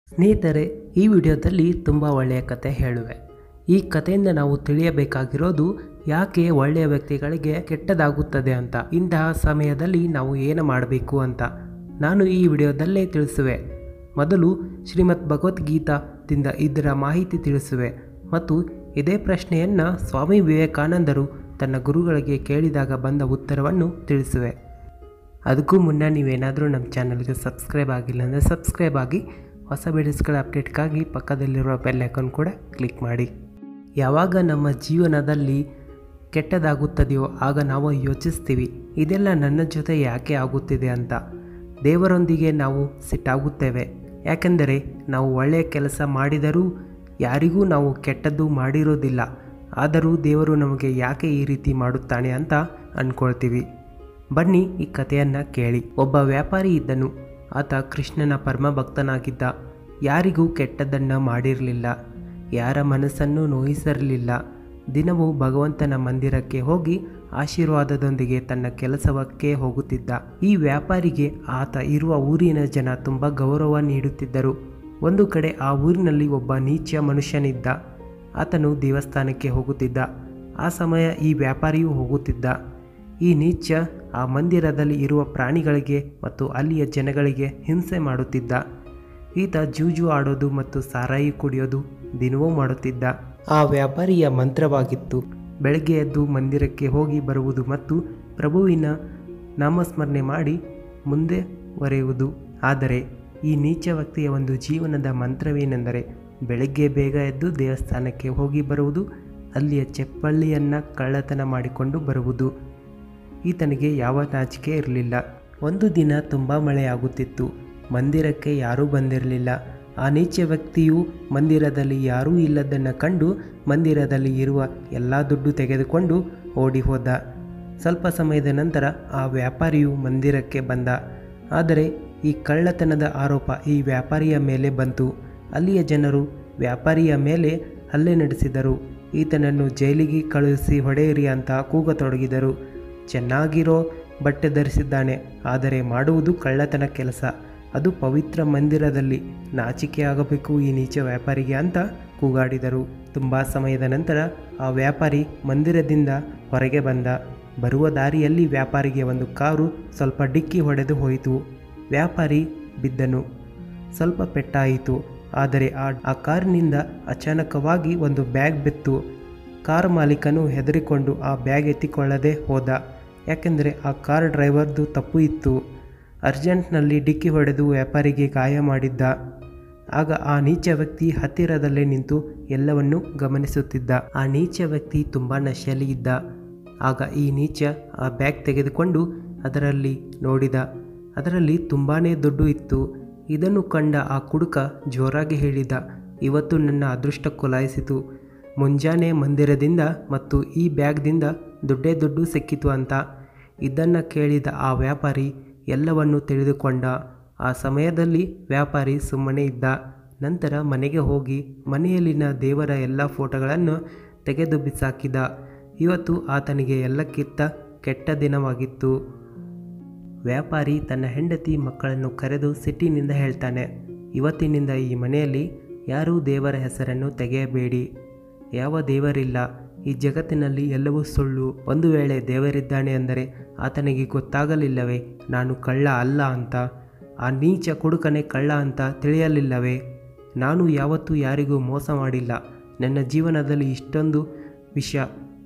ಸ್ನೇಹಿತರೆ ಈ ವಿಡಿಯೋದಲ್ಲಿ ತುಂಬ ಒಳ್ಳೆಯ ಕತೆ ಹೇಳುವೆ ಈ ಕಥೆಯಿಂದ ನಾವು ತಿಳಿಯಬೇಕಾಗಿರೋದು ಯಾಕೆ ಒಳ್ಳೆಯ ವ್ಯಕ್ತಿಗಳಿಗೆ ಕೆಟ್ಟದಾಗುತ್ತದೆ ಅಂತ ಇಂತಹ ಸಮಯದಲ್ಲಿ ನಾವು ಏನು ಮಾಡಬೇಕು ಅಂತ ನಾನು ಈ ವಿಡಿಯೋದಲ್ಲೇ ತಿಳಿಸುವೆ ಮೊದಲು ಶ್ರೀಮದ್ ಭಗವದ್ಗೀತಾದಿಂದ ಇದರ ಮಾಹಿತಿ ತಿಳಿಸುವೆ ಮತ್ತು ಇದೇ ಪ್ರಶ್ನೆಯನ್ನು ಸ್ವಾಮಿ ವಿವೇಕಾನಂದರು ತನ್ನ ಗುರುಗಳಿಗೆ ಕೇಳಿದಾಗ ಬಂದ ಉತ್ತರವನ್ನು ತಿಳಿಸುವೆ ಅದಕ್ಕೂ ಮುನ್ನ ನೀವೇನಾದರೂ ನಮ್ಮ ಚಾನಲ್ಗೆ ಸಬ್ಸ್ಕ್ರೈಬ್ ಆಗಿಲ್ಲ ಅಂದರೆ ಸಬ್ಸ್ಕ್ರೈಬ್ ಆಗಿ ಹೊಸ ವಿಡಿಯೋಸ್ಗಳ ಅಪ್ಡೇಟ್ಗಾಗಿ ಪಕ್ಕದಲ್ಲಿರುವ ಬೆಲ್ ಐಕಾನ್ ಕೂಡ ಕ್ಲಿಕ್ ಮಾಡಿ ಯಾವಾಗ ನಮ್ಮ ಜೀವನದಲ್ಲಿ ಕೆಟ್ಟದಾಗುತ್ತದೆಯೋ ಆಗ ನಾವು ಯೋಚಿಸ್ತೀವಿ ಇದೆಲ್ಲ ನನ್ನ ಜೊತೆ ಯಾಕೆ ಆಗುತ್ತಿದೆ ಅಂತ ದೇವರೊಂದಿಗೆ ನಾವು ಸಿಟ್ಟಾಗುತ್ತೇವೆ ಯಾಕೆಂದರೆ ನಾವು ಒಳ್ಳೆಯ ಕೆಲಸ ಮಾಡಿದರೂ ಯಾರಿಗೂ ನಾವು ಕೆಟ್ಟದ್ದು ಮಾಡಿರೋದಿಲ್ಲ ಆದರೂ ದೇವರು ನಮಗೆ ಯಾಕೆ ಈ ರೀತಿ ಮಾಡುತ್ತಾನೆ ಅಂತ ಅಂದ್ಕೊಳ್ತೀವಿ ಬನ್ನಿ ಈ ಕಥೆಯನ್ನು ಕೇಳಿ ಒಬ್ಬ ವ್ಯಾಪಾರಿ ಇದ್ದನು ಆತ ಕೃಷ್ಣನ ಪರಮ ಭಕ್ತನಾಗಿದ್ದ ಯಾರಿಗೂ ಕೆಟ್ಟದ್ದನ್ನು ಮಾಡಿರಲಿಲ್ಲ ಯಾರ ಮನಸ್ಸನ್ನು ನೋಯಿಸಿರಲಿಲ್ಲ ದಿನವೂ ಭಗವಂತನ ಮಂದಿರಕ್ಕೆ ಹೋಗಿ ಆಶೀರ್ವಾದದೊಂದಿಗೆ ತನ್ನ ಕೆಲಸವಕ್ಕೆ ಹೋಗುತ್ತಿದ್ದ ಈ ವ್ಯಾಪಾರಿಗೆ ಆತ ಇರುವ ಊರಿನ ಜನ ತುಂಬ ಗೌರವ ನೀಡುತ್ತಿದ್ದರು ಒಂದು ಕಡೆ ಆ ಊರಿನಲ್ಲಿ ಒಬ್ಬ ನೀಚ ಮನುಷ್ಯನಿದ್ದ ಆತನು ದೇವಸ್ಥಾನಕ್ಕೆ ಹೋಗುತ್ತಿದ್ದ ಆ ಸಮಯ ಈ ವ್ಯಾಪಾರಿಯೂ ಹೋಗುತ್ತಿದ್ದ ಈ ನೀಚ ಆ ಮಂದಿರದಲ್ಲಿ ಇರುವ ಪ್ರಾಣಿಗಳಿಗೆ ಮತ್ತು ಅಲ್ಲಿಯ ಜನಗಳಿಗೆ ಹಿಂಸೆ ಮಾಡುತ್ತಿದ್ದ ಈತ ಜೂಜು ಆಡೋದು ಮತ್ತು ಸಾರಾಯಿ ಕುಡಿಯೋದು ದಿನವೂ ಮಾಡುತ್ತಿದ್ದ ಆ ವ್ಯಾಪಾರಿಯ ಮಂತ್ರವಾಗಿತ್ತು ಬೆಳಗ್ಗೆ ಎದ್ದು ಮಂದಿರಕ್ಕೆ ಹೋಗಿ ಬರುವುದು ಮತ್ತು ಪ್ರಭುವಿನ ನಾಮಸ್ಮರಣೆ ಮಾಡಿ ಮುಂದೆ ಒರೆಯುವುದು ಆದರೆ ಈ ನೀಚ ವ್ಯಕ್ತಿಯ ಒಂದು ಜೀವನದ ಮಂತ್ರವೇನೆಂದರೆ ಬೆಳಗ್ಗೆ ಬೇಗ ಎದ್ದು ದೇವಸ್ಥಾನಕ್ಕೆ ಹೋಗಿ ಬರುವುದು ಅಲ್ಲಿಯ ಚಪ್ಪಳ್ಳಿಯನ್ನು ಕಳ್ಳತನ ಮಾಡಿಕೊಂಡು ಬರುವುದು ಈತನಿಗೆ ಯಾವ ನಾಚಿಕೆ ಇರಲಿಲ್ಲ ಒಂದು ದಿನ ತುಂಬ ಮಳೆಯಾಗುತ್ತಿತ್ತು ಮಂದಿರಕ್ಕೆ ಯಾರೂ ಬಂದಿರಲಿಲ್ಲ ಆ ನೀಚ ವ್ಯಕ್ತಿಯು ಮಂದಿರದಲ್ಲಿ ಯಾರೂ ಇಲ್ಲದನ್ನು ಕಂಡು ಮಂದಿರದಲ್ಲಿ ಇರುವ ಎಲ್ಲ ದುಡ್ಡು ತೆಗೆದುಕೊಂಡು ಓಡಿ ಹೋದ ಸ್ವಲ್ಪ ಸಮಯದ ನಂತರ ಆ ವ್ಯಾಪಾರಿಯು ಮಂದಿರಕ್ಕೆ ಬಂದ ಆದರೆ ಈ ಕಳ್ಳತನದ ಆರೋಪ ಈ ವ್ಯಾಪಾರಿಯ ಮೇಲೆ ಬಂತು ಅಲ್ಲಿಯ ಜನರು ವ್ಯಾಪಾರಿಯ ಮೇಲೆ ಹಲ್ಲೆ ನಡೆಸಿದರು ಈತನನ್ನು ಜೈಲಿಗೆ ಕಳುಹಿಸಿ ಹೊಡೆಯಿರಿ ಅಂತ ಕೂಗತೊಡಗಿದರು ಚೆನ್ನಾಗಿರೋ ಬಟ್ಟೆ ಧರಿಸಿದ್ದಾನೆ ಆದರೆ ಮಾಡುವುದು ಕಳ್ಳತನ ಕೆಲಸ ಅದು ಪವಿತ್ರ ಮಂದಿರದಲ್ಲಿ ನಾಚಿಕೆ ಆಗಬೇಕು ಈ ನೀಚ ವ್ಯಾಪಾರಿಗೆ ಅಂತ ಕೂಗಾಡಿದರು ತುಂಬ ಸಮಯದ ನಂತರ ಆ ವ್ಯಾಪಾರಿ ಮಂದಿರದಿಂದ ಹೊರಗೆ ಬಂದ ಬರುವ ದಾರಿಯಲ್ಲಿ ವ್ಯಾಪಾರಿಗೆ ಒಂದು ಕಾರು ಸ್ವಲ್ಪ ಡಿಕ್ಕಿ ಹೊಡೆದು ಹೋಯಿತು ವ್ಯಾಪಾರಿ ಬಿದ್ದನು ಸ್ವಲ್ಪ ಪೆಟ್ಟಾಯಿತು ಆದರೆ ಆ ಆ ಕಾರಿನಿಂದ ಅಚಾನಕವಾಗಿ ಒಂದು ಬ್ಯಾಗ್ ಬಿತ್ತು ಕಾರ್ ಮಾಲೀಕನು ಹೆದರಿಕೊಂಡು ಆ ಬ್ಯಾಗ್ ಎತ್ತಿಕೊಳ್ಳದೆ ಹೋದ ಯಾಕೆಂದರೆ ಆ ಕಾರ್ ಡ್ರೈವರ್ದು ತಪ್ಪು ಇತ್ತು ಅರ್ಜೆಂಟ್ನಲ್ಲಿ ಡಿಕ್ಕಿ ಹೊಡೆದು ವ್ಯಾಪಾರಿಗೆ ಗಾಯ ಮಾಡಿದ್ದ ಆಗ ಆ ನೀಚ ವ್ಯಕ್ತಿ ಹತ್ತಿರದಲ್ಲೇ ನಿಂತು ಎಲ್ಲವನ್ನೂ ಗಮನಿಸುತ್ತಿದ್ದ ಆ ನೀಚ ವ್ಯಕ್ತಿ ತುಂಬ ನಶೆಯಲ್ಲಿ ಇದ್ದ ಆಗ ಈ ನೀಚ ಆ ಬ್ಯಾಗ್ ತೆಗೆದುಕೊಂಡು ಅದರಲ್ಲಿ ನೋಡಿದ ಅದರಲ್ಲಿ ತುಂಬಾ ದುಡ್ಡು ಇತ್ತು ಇದನ್ನು ಕಂಡ ಆ ಕುಡುಕ ಜೋರಾಗಿ ಹೇಳಿದ ಇವತ್ತು ನನ್ನ ಅದೃಷ್ಟ ಕೊಲಾಯಿಸಿತು ಮುಂಜಾನೆ ಮಂದಿರದಿಂದ ಮತ್ತು ಈ ಬ್ಯಾಗ್ದಿಂದ ದುಡ್ಡೇ ದುಡ್ಡು ಸಿಕ್ಕಿತು ಅಂತ ಇದನ್ನು ಕೇಳಿದ ಆ ವ್ಯಾಪಾರಿ ಎಲ್ಲವನ್ನು ತಿಳಿದುಕೊಂಡ ಆ ಸಮಯದಲ್ಲಿ ವ್ಯಾಪಾರಿ ಸುಮ್ಮನೆ ಇದ್ದ ನಂತರ ಮನೆಗೆ ಹೋಗಿ ಮನೆಯಲ್ಲಿನ ದೇವರ ಎಲ್ಲ ಫೋಟೋಗಳನ್ನು ತೆಗೆದು ಬಿಸಾಕಿದ ಇವತ್ತು ಆತನಿಗೆ ಎಲ್ಲಕ್ಕಿಂತ ಕೆಟ್ಟ ದಿನವಾಗಿತ್ತು ವ್ಯಾಪಾರಿ ತನ್ನ ಹೆಂಡತಿ ಮಕ್ಕಳನ್ನು ಕರೆದು ಸಿಟ್ಟಿನಿಂದ ಹೇಳ್ತಾನೆ ಇವತ್ತಿನಿಂದ ಈ ಮನೆಯಲ್ಲಿ ಯಾರೂ ದೇವರ ಹೆಸರನ್ನು ತೆಗೆಯಬೇಡಿ ಯಾವ ದೇವರಿಲ್ಲ ಈ ಜಗತ್ತಿನಲ್ಲಿ ಎಲ್ಲವೂ ಸುಳ್ಳು ಒಂದು ವೇಳೆ ದೇವರಿದ್ದಾನೆ ಅಂದರೆ ಆತನಿಗೆ ಗೊತ್ತಾಗಲಿಲ್ಲವೇ ನಾನು ಕಳ್ಳ ಅಲ್ಲ ಅಂತ ಆ ನೀಚ ಕುಡುಕನೆ ಕಳ್ಳ ಅಂತ ತಿಳಿಯಲಿಲ್ಲವೇ ನಾನು ಯಾವತ್ತೂ ಯಾರಿಗೂ ಮೋಸ ಮಾಡಿಲ್ಲ ನನ್ನ ಜೀವನದಲ್ಲಿ ಇಷ್ಟೊಂದು ವಿಷಯ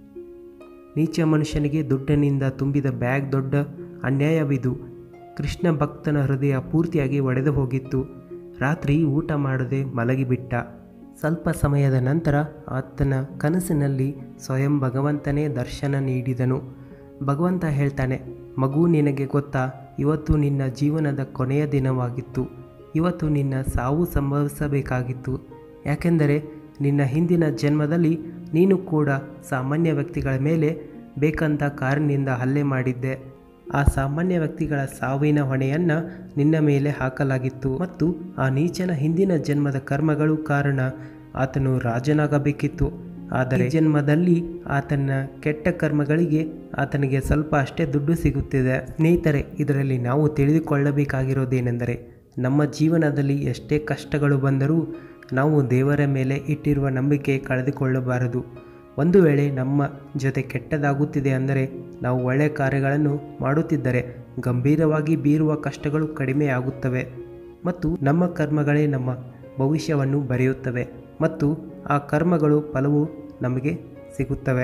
ನೀಚ ಮನುಷ್ಯನಿಗೆ ದುಡ್ಡಿನಿಂದ ತುಂಬಿದ ಬ್ಯಾಗ್ ದೊಡ್ಡ ಅನ್ಯಾಯವಿದು ಕೃಷ್ಣ ಭಕ್ತನ ಹೃದಯ ಪೂರ್ತಿಯಾಗಿ ಒಡೆದು ಹೋಗಿತ್ತು ರಾತ್ರಿ ಊಟ ಮಾಡದೆ ಮಲಗಿಬಿಟ್ಟ ಸ್ವಲ್ಪ ಸಮಯದ ನಂತರ ಆತನ ಕನಸಿನಲ್ಲಿ ಸ್ವಯಂ ಭಗವಂತನೇ ದರ್ಶನ ನೀಡಿದನು ಭಗವಂತ ಹೇಳ್ತಾನೆ ಮಗು ನಿನಗೆ ಗೊತ್ತಾ ಇವತ್ತು ನಿನ್ನ ಜೀವನದ ಕೊನೆಯ ದಿನವಾಗಿತ್ತು ಇವತ್ತು ನಿನ್ನ ಸಾವು ಸಂಭವಿಸಬೇಕಾಗಿತ್ತು ಯಾಕೆಂದರೆ ನಿನ್ನ ಹಿಂದಿನ ಜನ್ಮದಲ್ಲಿ ನೀನು ಕೂಡ ಸಾಮಾನ್ಯ ವ್ಯಕ್ತಿಗಳ ಮೇಲೆ ಬೇಕಂತ ಕಾರಿನಿಂದ ಹಲ್ಲೆ ಮಾಡಿದ್ದೆ ಆ ಸಾಮಾನ್ಯ ವ್ಯಕ್ತಿಗಳ ಸಾವಿನ ಹೊಣೆಯನ್ನು ನಿನ್ನ ಮೇಲೆ ಹಾಕಲಾಗಿತ್ತು ಮತ್ತು ಆ ನೀಚನ ಹಿಂದಿನ ಜನ್ಮದ ಕರ್ಮಗಳು ಕಾರಣ ಆತನು ರಾಜನಾಗಬೇಕಿತ್ತು ಆದರೆ ಈ ಜನ್ಮದಲ್ಲಿ ಆತನ ಕೆಟ್ಟ ಕರ್ಮಗಳಿಗೆ ಆತನಿಗೆ ಸ್ವಲ್ಪ ಅಷ್ಟೇ ದುಡ್ಡು ಸಿಗುತ್ತಿದೆ ಸ್ನೇಹಿತರೆ ಇದರಲ್ಲಿ ನಾವು ತಿಳಿದುಕೊಳ್ಳಬೇಕಾಗಿರೋದೇನೆಂದರೆ ನಮ್ಮ ಜೀವನದಲ್ಲಿ ಎಷ್ಟೇ ಕಷ್ಟಗಳು ಬಂದರೂ ನಾವು ದೇವರ ಮೇಲೆ ಇಟ್ಟಿರುವ ನಂಬಿಕೆ ಕಳೆದುಕೊಳ್ಳಬಾರದು ಒಂದು ವೇಳೆ ನಮ್ಮ ಜೊತೆ ಕೆಟ್ಟದಾಗುತ್ತಿದೆ ಅಂದರೆ ನಾವು ಒಳ್ಳೆಯ ಕಾರ್ಯಗಳನ್ನು ಮಾಡುತ್ತಿದ್ದರೆ ಗಂಭೀರವಾಗಿ ಬೀರುವ ಕಷ್ಟಗಳು ಕಡಿಮೆಯಾಗುತ್ತವೆ ಮತ್ತು ನಮ್ಮ ಕರ್ಮಗಳೇ ನಮ್ಮ ಭವಿಷ್ಯವನ್ನು ಬರೆಯುತ್ತವೆ ಮತ್ತು ಆ ಕರ್ಮಗಳು ಫಲವು ನಮಗೆ ಸಿಗುತ್ತವೆ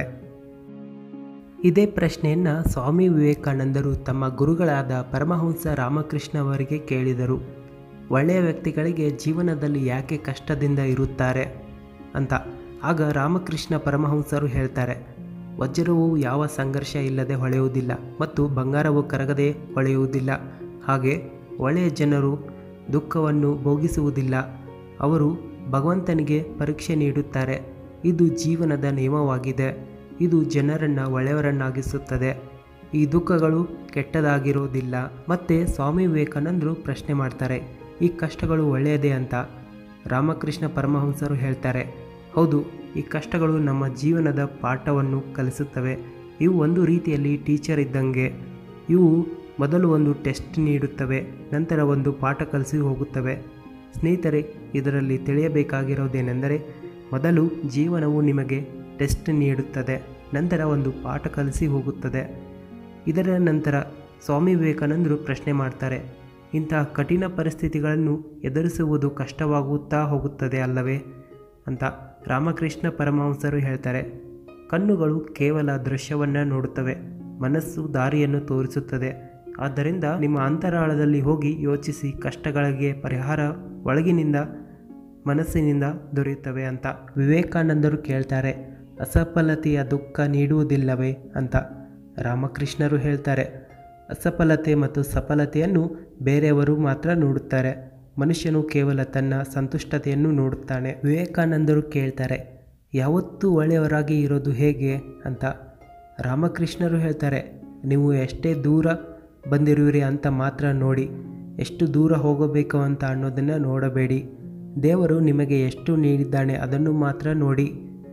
ಇದೇ ಪ್ರಶ್ನೆಯನ್ನು ಸ್ವಾಮಿ ವಿವೇಕಾನಂದರು ತಮ್ಮ ಗುರುಗಳಾದ ಪರಮಹಂಸ ರಾಮಕೃಷ್ಣ ಅವರಿಗೆ ಕೇಳಿದರು ಒಳ್ಳೆಯ ವ್ಯಕ್ತಿಗಳಿಗೆ ಜೀವನದಲ್ಲಿ ಯಾಕೆ ಕಷ್ಟದಿಂದ ಇರುತ್ತಾರೆ ಅಂತ ಆಗ ರಾಮಕೃಷ್ಣ ಪರಮಹಂಸರು ಹೇಳ್ತಾರೆ ವಜ್ರವು ಯಾವ ಸಂಘರ್ಷ ಇಲ್ಲದೆ ಹೊಳೆಯುವುದಿಲ್ಲ ಮತ್ತು ಬಂಗಾರವು ಕರಗದೆ ಹೊಳೆಯುವುದಿಲ್ಲ ಹಾಗೆ ಒಳ್ಳೆಯ ಜನರು ದುಃಖವನ್ನು ಭೋಗಿಸುವುದಿಲ್ಲ ಅವರು ಭಗವಂತನಿಗೆ ಪರೀಕ್ಷೆ ನೀಡುತ್ತಾರೆ ಇದು ಜೀವನದ ನಿಯಮವಾಗಿದೆ ಇದು ಜನರನ್ನು ಒಳ್ಳೆಯವರನ್ನಾಗಿಸುತ್ತದೆ ಈ ದುಃಖಗಳು ಕೆಟ್ಟದಾಗಿರೋದಿಲ್ಲ ಮತ್ತೆ ಸ್ವಾಮಿ ವಿವೇಕಾನಂದರು ಪ್ರಶ್ನೆ ಮಾಡ್ತಾರೆ ಈ ಕಷ್ಟಗಳು ಒಳ್ಳೆಯದೇ ಅಂತ ರಾಮಕೃಷ್ಣ ಪರಮಹಂಸರು ಹೇಳ್ತಾರೆ ಹೌದು ಈ ಕಷ್ಟಗಳು ನಮ್ಮ ಜೀವನದ ಪಾಠವನ್ನು ಕಲಿಸುತ್ತವೆ ಇವು ಒಂದು ರೀತಿಯಲ್ಲಿ ಟೀಚರ್ ಇದ್ದಂಗೆ ಇವು ಮೊದಲು ಒಂದು ಟೆಸ್ಟ್ ನೀಡುತ್ತವೆ ನಂತರ ಒಂದು ಪಾಠ ಕಲಿಸಿ ಹೋಗುತ್ತವೆ ಸ್ನೇಹಿತರೆ ಇದರಲ್ಲಿ ತಿಳಿಯಬೇಕಾಗಿರೋದೇನೆಂದರೆ ಮೊದಲು ಜೀವನವು ನಿಮಗೆ ಟೆಸ್ಟ್ ನೀಡುತ್ತದೆ ನಂತರ ಒಂದು ಪಾಠ ಕಲಿಸಿ ಹೋಗುತ್ತದೆ ಇದರ ನಂತರ ಸ್ವಾಮಿ ವಿವೇಕಾನಂದರು ಪ್ರಶ್ನೆ ಮಾಡ್ತಾರೆ ಇಂತಹ ಕಠಿಣ ಪರಿಸ್ಥಿತಿಗಳನ್ನು ಎದುರಿಸುವುದು ಕಷ್ಟವಾಗುತ್ತಾ ಹೋಗುತ್ತದೆ ಅಲ್ಲವೇ ಅಂತ ರಾಮಕೃಷ್ಣ ಪರಮಹಂಸರು ಹೇಳ್ತಾರೆ ಕಣ್ಣುಗಳು ಕೇವಲ ದೃಶ್ಯವನ್ನು ನೋಡುತ್ತವೆ ಮನಸ್ಸು ದಾರಿಯನ್ನು ತೋರಿಸುತ್ತದೆ ಆದ್ದರಿಂದ ನಿಮ್ಮ ಅಂತರಾಳದಲ್ಲಿ ಹೋಗಿ ಯೋಚಿಸಿ ಕಷ್ಟಗಳಿಗೆ ಪರಿಹಾರ ಒಳಗಿನಿಂದ ಮನಸ್ಸಿನಿಂದ ದೊರೆಯುತ್ತವೆ ಅಂತ ವಿವೇಕಾನಂದರು ಕೇಳ್ತಾರೆ ಅಸಫಲತೆಯ ದುಃಖ ನೀಡುವುದಿಲ್ಲವೇ ಅಂತ ರಾಮಕೃಷ್ಣರು ಹೇಳ್ತಾರೆ ಅಸಫಲತೆ ಮತ್ತು ಸಫಲತೆಯನ್ನು ಬೇರೆಯವರು ಮಾತ್ರ ನೋಡುತ್ತಾರೆ ಮನುಷ್ಯನು ಕೇವಲ ತನ್ನ ಸಂತುಷ್ಟತೆಯನ್ನು ನೋಡುತ್ತಾನೆ ವಿವೇಕಾನಂದರು ಕೇಳ್ತಾರೆ ಯಾವತ್ತೂ ಒಳ್ಳೆಯವರಾಗಿ ಇರೋದು ಹೇಗೆ ಅಂತ ರಾಮಕೃಷ್ಣರು ಹೇಳ್ತಾರೆ ನೀವು ಎಷ್ಟೇ ದೂರ ಬಂದಿರುವಿರಿ ಅಂತ ಮಾತ್ರ ನೋಡಿ ಎಷ್ಟು ದೂರ ಹೋಗಬೇಕು ಅಂತ ಅನ್ನೋದನ್ನು ನೋಡಬೇಡಿ ದೇವರು ನಿಮಗೆ ಎಷ್ಟು ನೀಡಿದ್ದಾನೆ ಅದನ್ನು ಮಾತ್ರ ನೋಡಿ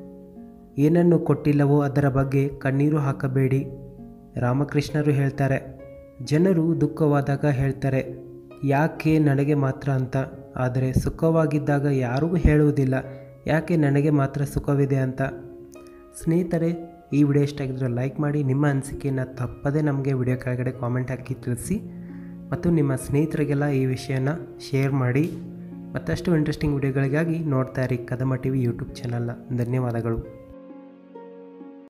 ಏನನ್ನು ಕೊಟ್ಟಿಲ್ಲವೋ ಅದರ ಬಗ್ಗೆ ಕಣ್ಣೀರು ಹಾಕಬೇಡಿ ರಾಮಕೃಷ್ಣರು ಹೇಳ್ತಾರೆ ಜನರು ದುಃಖವಾದಾಗ ಹೇಳ್ತಾರೆ ಯಾಕೆ ನನಗೆ ಮಾತ್ರ ಅಂತ ಆದರೆ ಸುಖವಾಗಿದ್ದಾಗ ಯಾರೂ ಹೇಳುವುದಿಲ್ಲ ಯಾಕೆ ನನಗೆ ಮಾತ್ರ ಸುಖವಿದೆ ಅಂತ ಸ್ನೇಹಿತರೆ ಈ ವಿಡಿಯೋ ಇಷ್ಟ ಆಗಿದ್ರೆ ಲೈಕ್ ಮಾಡಿ ನಿಮ್ಮ ಅನಿಸಿಕೆಯನ್ನು ತಪ್ಪದೇ ನಮಗೆ ವಿಡಿಯೋ ಕೆಳಗಡೆ ಕಾಮೆಂಟ್ ಹಾಕಿ ತಿಳಿಸಿ ಮತ್ತು ನಿಮ್ಮ ಸ್ನೇಹಿತರಿಗೆಲ್ಲ ಈ ವಿಷಯನ ಶೇರ್ ಮಾಡಿ ಮತ್ತಷ್ಟು ಇಂಟ್ರೆಸ್ಟಿಂಗ್ ವಿಡಿಯೋಗಳಿಗಾಗಿ ನೋಡ್ತಾ ಇರಿ ಕದಮ ಟಿ ವಿ ಯೂಟ್ಯೂಬ್ ಚಾನಲ್ನ ಧನ್ಯವಾದಗಳು